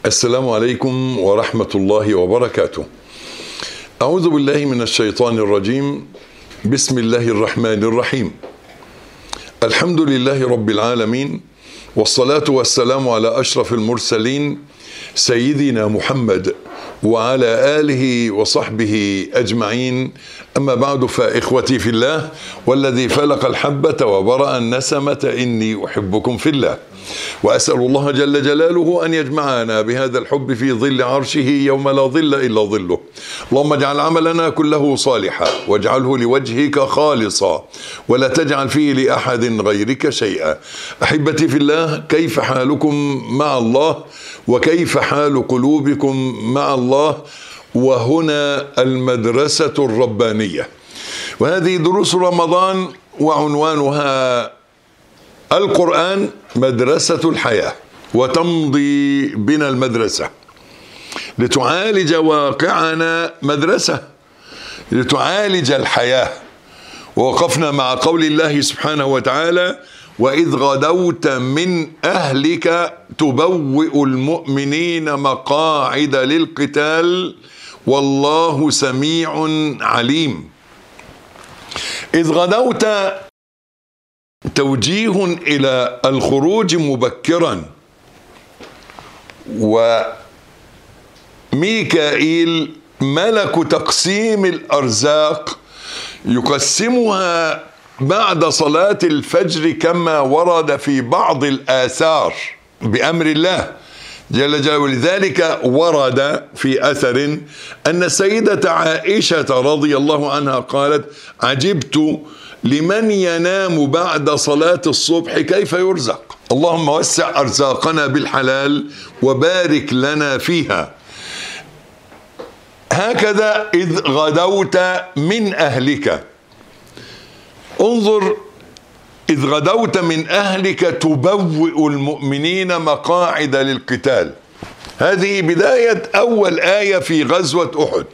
السلام عليكم ورحمة الله وبركاته. أعوذ بالله من الشيطان الرجيم. بسم الله الرحمن الرحيم. الحمد لله رب العالمين والصلاة والسلام على أشرف المرسلين سيدنا محمد وعلى آله وصحبه أجمعين أما بعد فإخوتي في الله والذي فلق الحبة وبرأ النسمة إني أحبكم في الله وأسأل الله جل جلاله أن يجمعنا بهذا الحب في ظل عرشه يوم لا ظل إلا ظله اللهم اجعل عملنا كله صالحا واجعله لوجهك خالصا ولا تجعل فيه لأحد غيرك شيئا أحبتي في الله كيف حالكم مع الله وكيف حال قلوبكم مع الله وهنا المدرسة الربانية وهذه دروس رمضان وعنوانها القرآن مدرسة الحياة وتمضي بنا المدرسة لتعالج واقعنا مدرسة لتعالج الحياة ووقفنا مع قول الله سبحانه وتعالى وإذ غدوت من أهلك تبوئ المؤمنين مقاعد للقتال والله سميع عليم إذ غدوت توجيه الى الخروج مبكرا وميكائيل ملك تقسيم الارزاق يقسمها بعد صلاه الفجر كما ورد في بعض الاثار بامر الله جل جلاله ولذلك ورد في اثر ان السيده عائشه رضي الله عنها قالت عجبت لمن ينام بعد صلاة الصبح كيف يرزق اللهم وسع أرزاقنا بالحلال وبارك لنا فيها هكذا إذ غدوت من أهلك انظر إذ غدوت من أهلك تبوئ المؤمنين مقاعد للقتال هذه بداية أول آية في غزوة أحد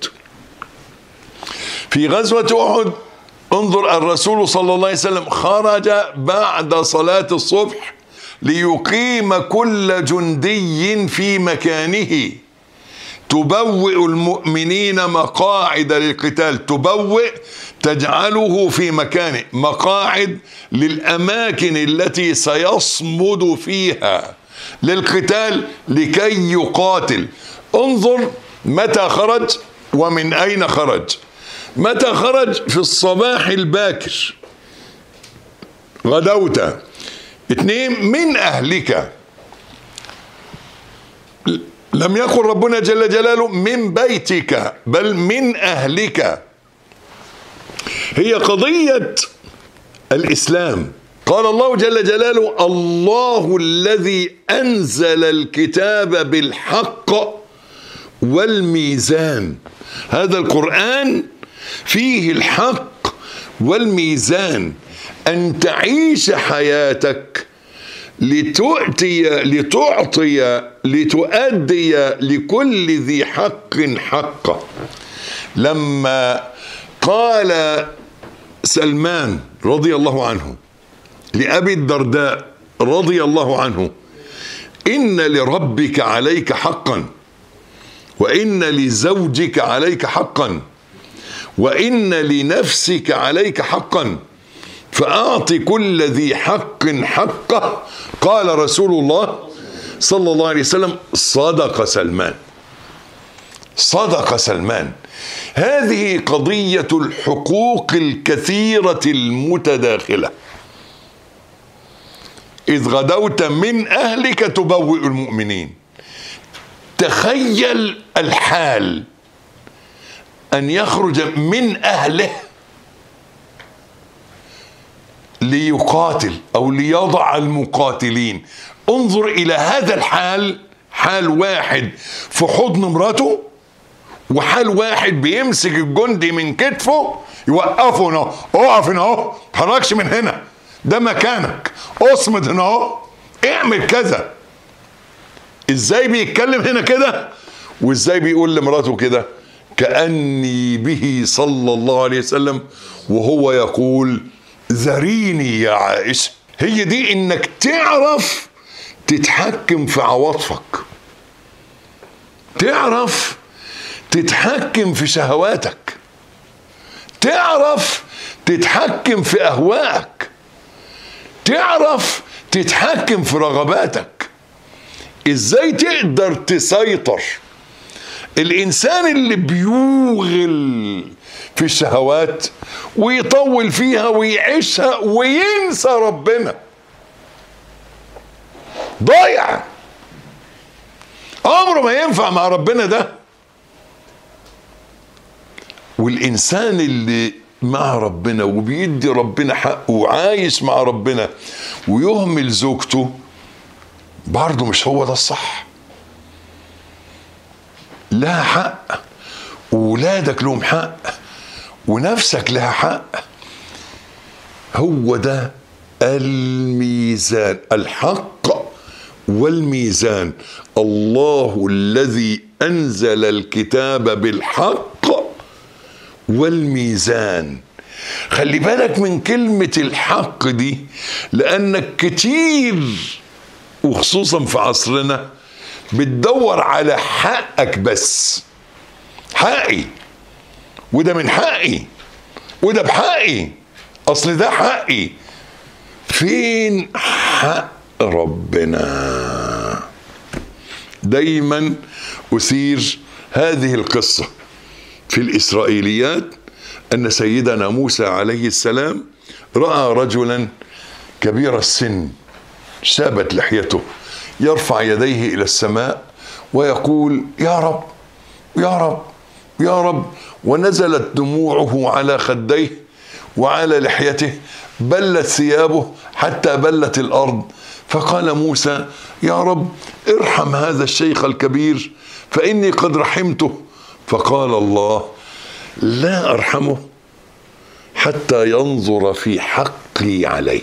في غزوة أحد انظر الرسول صلى الله عليه وسلم خرج بعد صلاة الصبح ليقيم كل جندي في مكانه تبوئ المؤمنين مقاعد للقتال تبوئ تجعله في مكانه مقاعد للأماكن التي سيصمد فيها للقتال لكي يقاتل انظر متى خرج ومن أين خرج متى خرج في الصباح الباكر غدوت اثنين من اهلك لم يقل ربنا جل جلاله من بيتك بل من اهلك هي قضيه الاسلام قال الله جل جلاله الله الذي انزل الكتاب بالحق والميزان هذا القران فيه الحق والميزان ان تعيش حياتك لتؤتي لتعطي لتؤدي لكل ذي حق حقه لما قال سلمان رضي الله عنه لابي الدرداء رضي الله عنه ان لربك عليك حقا وان لزوجك عليك حقا وان لنفسك عليك حقا فاعط كل ذي حق حقه قال رسول الله صلى الله عليه وسلم صدق سلمان صدق سلمان هذه قضيه الحقوق الكثيره المتداخله اذ غدوت من اهلك تبوئ المؤمنين تخيل الحال ان يخرج من اهله ليقاتل او ليضع المقاتلين انظر الى هذا الحال حال واحد في حضن مراته وحال واحد بيمسك الجندي من كتفه يوقفه هنا اقف هنا اهو تحركش من هنا ده مكانك اصمد هنا اهو اعمل كذا ازاي بيتكلم هنا كده وازاي بيقول لمراته كده كاني به صلى الله عليه وسلم وهو يقول ذريني يا عائشه هي دي انك تعرف تتحكم في عواطفك تعرف تتحكم في شهواتك تعرف تتحكم في اهوائك تعرف تتحكم في رغباتك ازاي تقدر تسيطر الانسان اللي بيوغل في الشهوات ويطول فيها ويعيشها وينسى ربنا ضايع عمره ما ينفع مع ربنا ده والانسان اللي مع ربنا وبيدي ربنا حقه وعايش مع ربنا ويهمل زوجته برضه مش هو ده الصح لها حق وولادك لهم حق ونفسك لها حق هو ده الميزان الحق والميزان الله الذي انزل الكتاب بالحق والميزان خلي بالك من كلمة الحق دي لأنك كتير وخصوصا في عصرنا بتدور على حقك بس حقي وده من حقي وده بحقي اصل ده حقي فين حق ربنا دايما اثير هذه القصه في الاسرائيليات ان سيدنا موسى عليه السلام راى رجلا كبير السن شابت لحيته يرفع يديه الى السماء ويقول يا رب يا رب يا رب ونزلت دموعه على خديه وعلى لحيته بلت ثيابه حتى بلت الارض فقال موسى يا رب ارحم هذا الشيخ الكبير فاني قد رحمته فقال الله لا ارحمه حتى ينظر في حقي عليه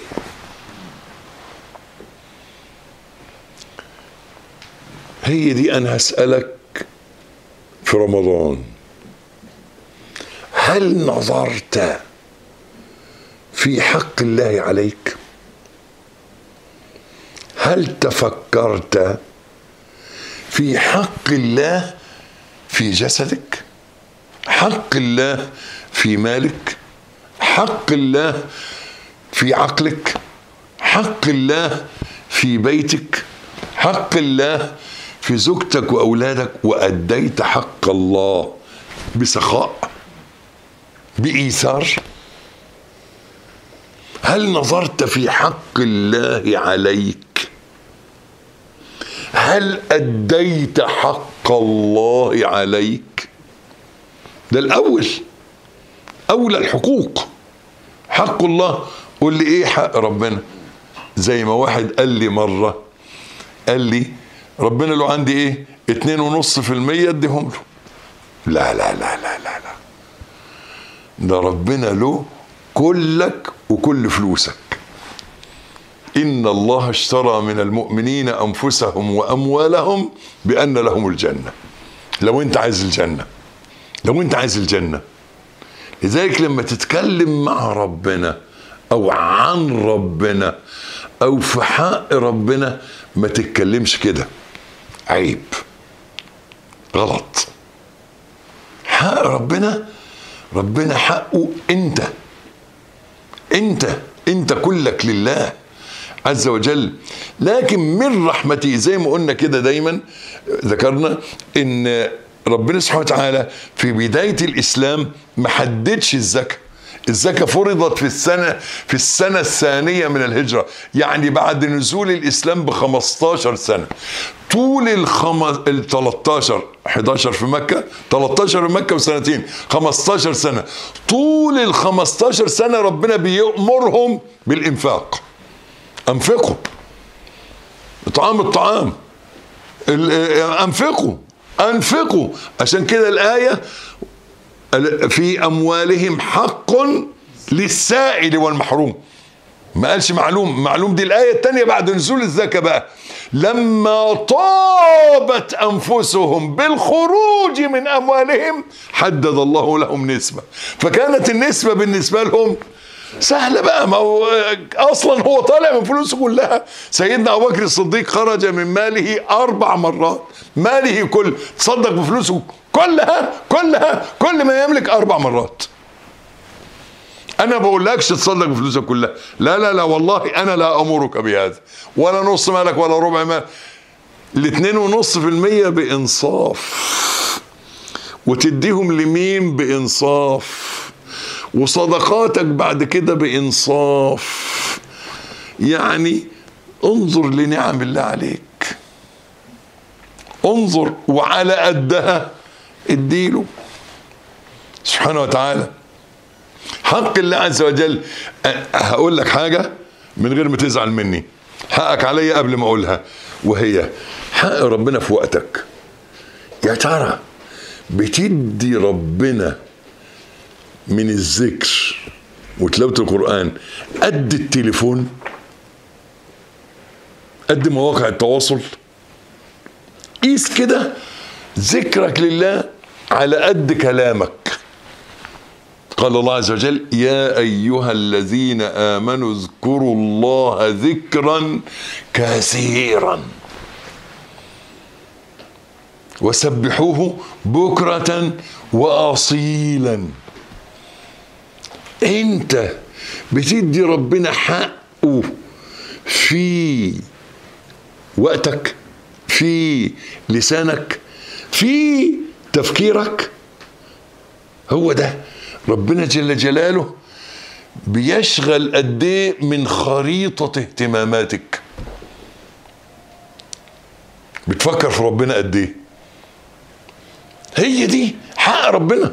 هي دي انا هسالك في رمضان هل نظرت في حق الله عليك هل تفكرت في حق الله في جسدك حق الله في مالك حق الله في عقلك حق الله في بيتك حق الله في زوجتك واولادك واديت حق الله بسخاء بايثار هل نظرت في حق الله عليك هل اديت حق الله عليك ده الاول اولى الحقوق حق الله قول لي ايه حق ربنا زي ما واحد قال لي مره قال لي ربنا له عندي ايه اتنين ونص في المية اديهم له لا لا لا لا لا لا ده ربنا له كلك وكل فلوسك إن الله اشترى من المؤمنين أنفسهم وأموالهم بأن لهم الجنة لو أنت عايز الجنة لو أنت عايز الجنة لذلك لما تتكلم مع ربنا أو عن ربنا أو في حق ربنا ما تتكلمش كده عيب غلط حق ربنا ربنا حقه انت انت انت كلك لله عز وجل لكن من رحمته زي ما قلنا كده دايما ذكرنا ان ربنا سبحانه وتعالى في بداية الإسلام ما حددش الزكاة الزكاة فرضت في السنة في السنة الثانية من الهجرة يعني بعد نزول الإسلام ب 15 سنة طول الخم... ال 13 11 في مكة 13 في مكة وسنتين 15 سنة طول ال 15 سنة ربنا بيأمرهم بالإنفاق أنفقوا إطعام الطعام أنفقوا أنفقوا عشان كده الآية في أموالهم حق للسائل والمحروم ما قالش معلوم معلوم دي الآية الثانية بعد نزول الزكاة بقى لما طابت أنفسهم بالخروج من أموالهم حدد الله لهم نسبة فكانت النسبة بالنسبة لهم سهلة بقى ما هو أصلا هو طالع من فلوسه كلها سيدنا أبو بكر الصديق خرج من ماله أربع مرات ماله كل تصدق بفلوسه كلها كلها كل ما يملك اربع مرات انا بقولكش تصدق بفلوسك كلها لا لا لا والله انا لا امرك بهذا ولا نص مالك ولا ربع مال الاتنين ونص في المية بانصاف وتديهم لمين بانصاف وصدقاتك بعد كده بانصاف يعني انظر لنعم الله عليك انظر وعلى قدها اديله سبحانه وتعالى حق الله عز وجل هقول لك حاجة من غير ما تزعل مني حقك عليا قبل ما اقولها وهي حق ربنا في وقتك يا ترى بتدي ربنا من الذكر وتلاوة القرآن قد التليفون قد مواقع التواصل قيس كده ذكرك لله على قد كلامك قال الله عز وجل يا ايها الذين امنوا اذكروا الله ذكرا كثيرا وسبحوه بكره واصيلا انت بتدي ربنا حقه في وقتك في لسانك في تفكيرك هو ده ربنا جل جلاله بيشغل قد ايه من خريطة اهتماماتك بتفكر في ربنا قد ايه هي دي حق ربنا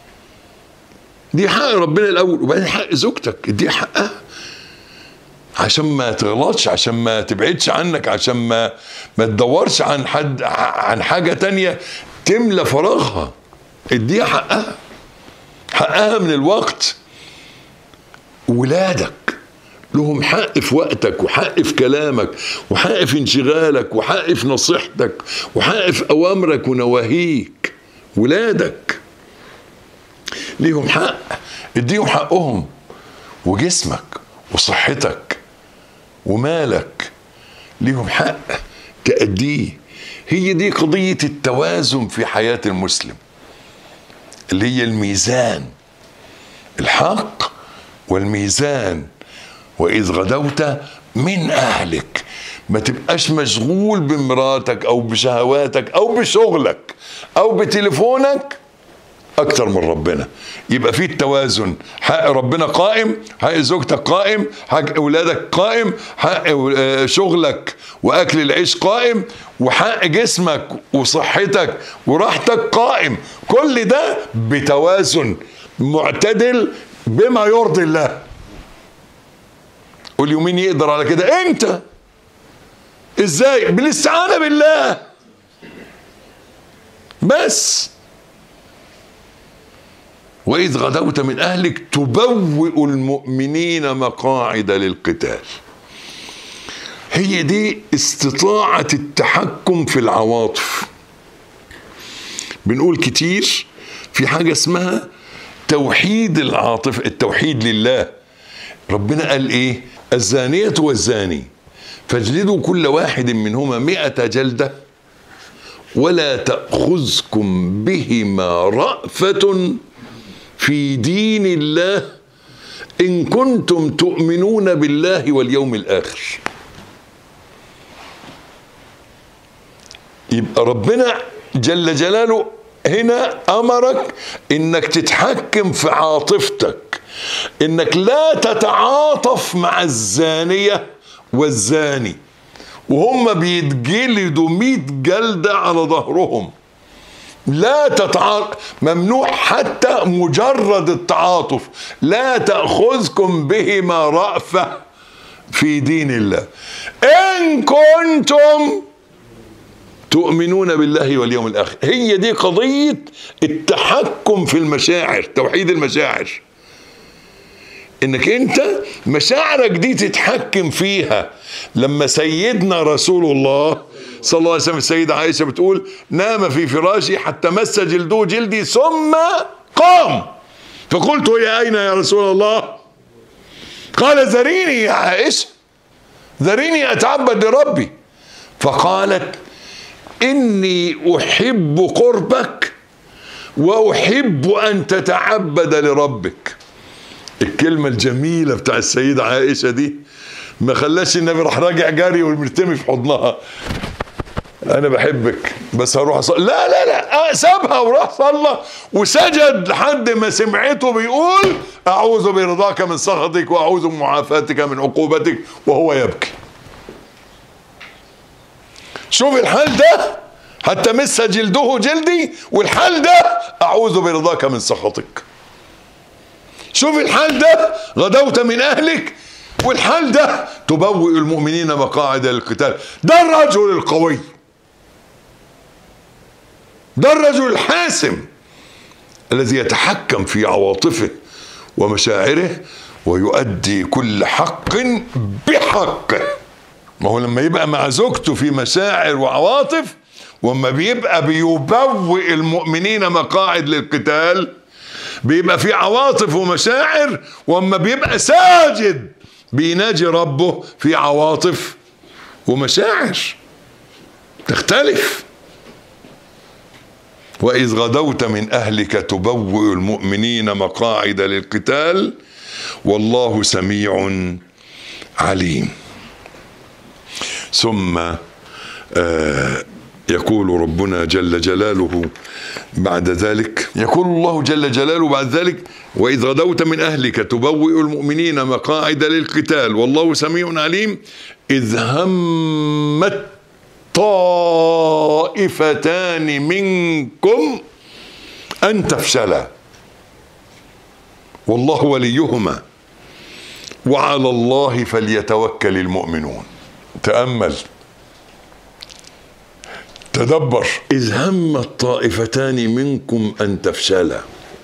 دي حق ربنا الاول وبعدين حق زوجتك دي حقها عشان ما تغلطش عشان ما تبعدش عنك عشان ما ما تدورش عن حد عن حاجه تانية تملى فراغها اديها حقها حقها من الوقت ولادك لهم حق في وقتك وحق في كلامك وحق في انشغالك وحق في نصيحتك وحق في اوامرك ونواهيك ولادك ليهم حق اديهم حقهم وجسمك وصحتك ومالك ليهم حق تأديه هي دي قضية التوازن في حياة المسلم اللي هي الميزان الحق والميزان وإذ غدوت من أهلك ما تبقاش مشغول بمراتك أو بشهواتك أو بشغلك أو بتليفونك اكتر من ربنا يبقى في التوازن حق ربنا قائم حق زوجتك قائم حق اولادك قائم حق شغلك واكل العيش قائم وحق جسمك وصحتك وراحتك قائم كل ده بتوازن معتدل بما يرضي الله قول مين يقدر على كده انت ازاي بالاستعانه بالله بس وإذ غدوت من أهلك تبوئ المؤمنين مقاعد للقتال هي دي استطاعة التحكم في العواطف بنقول كتير في حاجة اسمها توحيد العاطفة التوحيد لله ربنا قال ايه الزانية والزاني فاجلدوا كل واحد منهما مئة جلدة ولا تأخذكم بهما رأفة في دين الله ان كنتم تؤمنون بالله واليوم الاخر يبقى ربنا جل جلاله هنا امرك انك تتحكم في عاطفتك انك لا تتعاطف مع الزانيه والزاني وهم بيتجلدوا مئة جلدة على ظهرهم لا تتعاطف ممنوع حتى مجرد التعاطف لا تأخذكم بهما رأفة في دين الله إن كنتم تؤمنون بالله واليوم الآخر هي دي قضية التحكم في المشاعر توحيد المشاعر انك انت مشاعرك دي تتحكم فيها لما سيدنا رسول الله صلى الله عليه وسلم السيدة عائشة بتقول نام في فراشي حتى مس جلده جلدي ثم قام فقلت يا أين يا رسول الله قال ذريني يا عائشة ذريني أتعبد لربي فقالت إني أحب قربك وأحب أن تتعبد لربك الكلمة الجميلة بتاع السيدة عائشة دي ما خلاش النبي راح راجع جري ومرتمي في حضنها انا بحبك بس هروح اصلي لا لا لا سابها وراح صلى وسجد لحد ما سمعته بيقول اعوذ برضاك من سخطك واعوذ بمعافاتك من عقوبتك وهو يبكي شوف الحال ده حتى مس جلده جلدي والحال ده اعوذ برضاك من سخطك شوف الحال ده غدوت من اهلك والحال ده تبوئ المؤمنين مقاعد للقتال ده الرجل القوي ده الرجل الحاسم الذي يتحكم في عواطفه ومشاعره ويؤدي كل حق بحقه ما هو لما يبقى مع زوجته في مشاعر وعواطف واما بيبقى بيبوئ المؤمنين مقاعد للقتال بيبقى في عواطف ومشاعر واما بيبقى ساجد بيناجي ربه في عواطف ومشاعر تختلف وإذ غدوت من أهلك تبوئ المؤمنين مقاعد للقتال والله سميع عليم ثم آه يقول ربنا جل جلاله بعد ذلك يقول الله جل جلاله بعد ذلك وإذ غدوت من أهلك تبوئ المؤمنين مقاعد للقتال والله سميع عليم إذ همت طائفتان منكم أن تفشلا والله وليهما وعلى الله فليتوكل المؤمنون تأمل تدبر إذ هم الطائفتان منكم أن تفشلا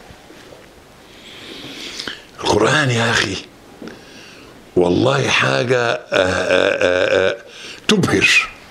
القرآن يا أخي والله حاجة آآ آآ تبهر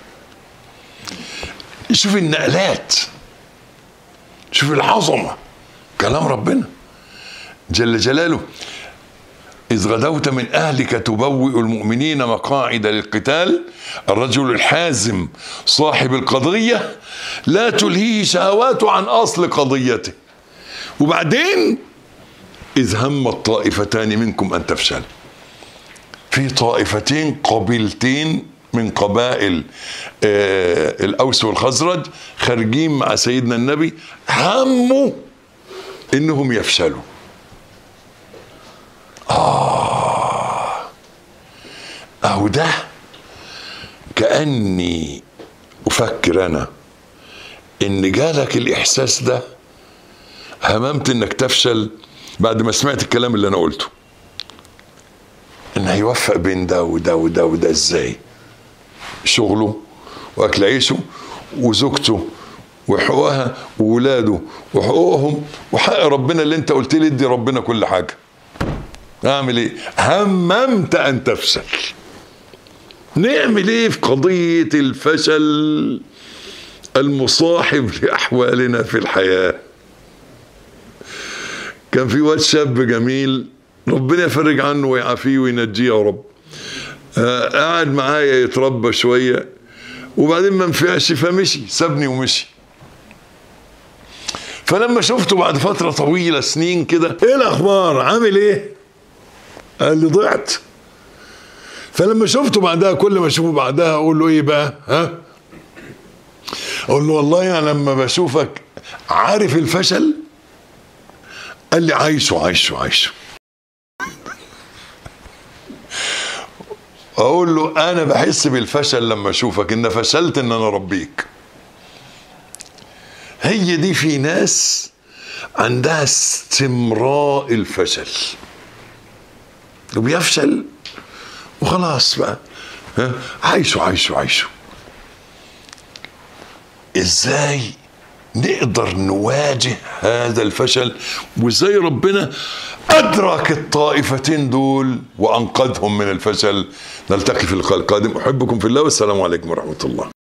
شوف النقلات شوف العظمة كلام ربنا جل جلاله إذ غدوت من أهلك تبوئ المؤمنين مقاعد للقتال الرجل الحازم صاحب القضية لا تلهيه شهواته عن أصل قضيته وبعدين إذ هم الطائفتان منكم أن تفشل في طائفتين قبيلتين من قبائل آه الأوس والخزرج خارجين مع سيدنا النبي هموا إنهم يفشلوا آه أهو ده كأني أفكر أنا إن جالك الإحساس ده هممت إنك تفشل بعد ما سمعت الكلام اللي أنا قلته إن هيوفق بين ده وده وده وده إزاي شغله وأكل عيشه وزوجته وحقوقها وولاده وحقوقهم وحق ربنا اللي انت قلت لي ادي ربنا كل حاجه اعمل ايه هممت ان تفشل نعمل ايه في قضية الفشل المصاحب لأحوالنا في الحياة كان في واد شاب جميل ربنا يفرج عنه ويعافيه وينجيه يا رب آه قعد معايا يتربى شوية وبعدين ما نفعش فمشي سابني ومشي فلما شفته بعد فترة طويلة سنين كده ايه الأخبار عامل ايه قال لي ضعت فلما شفته بعدها كل ما اشوفه بعدها اقول له ايه بقى ها اقول له والله انا لما بشوفك عارف الفشل قال لي عايشه عايشه عايشه اقول له انا بحس بالفشل لما اشوفك ان فشلت ان انا اربيك هي دي في ناس عندها استمراء الفشل وبيفشل وخلاص بقى ها عايشوا عايشوا عايشوا ازاي نقدر نواجه هذا الفشل وازاي ربنا ادرك الطائفتين دول وانقذهم من الفشل نلتقي في اللقاء القادم احبكم في الله والسلام عليكم ورحمه الله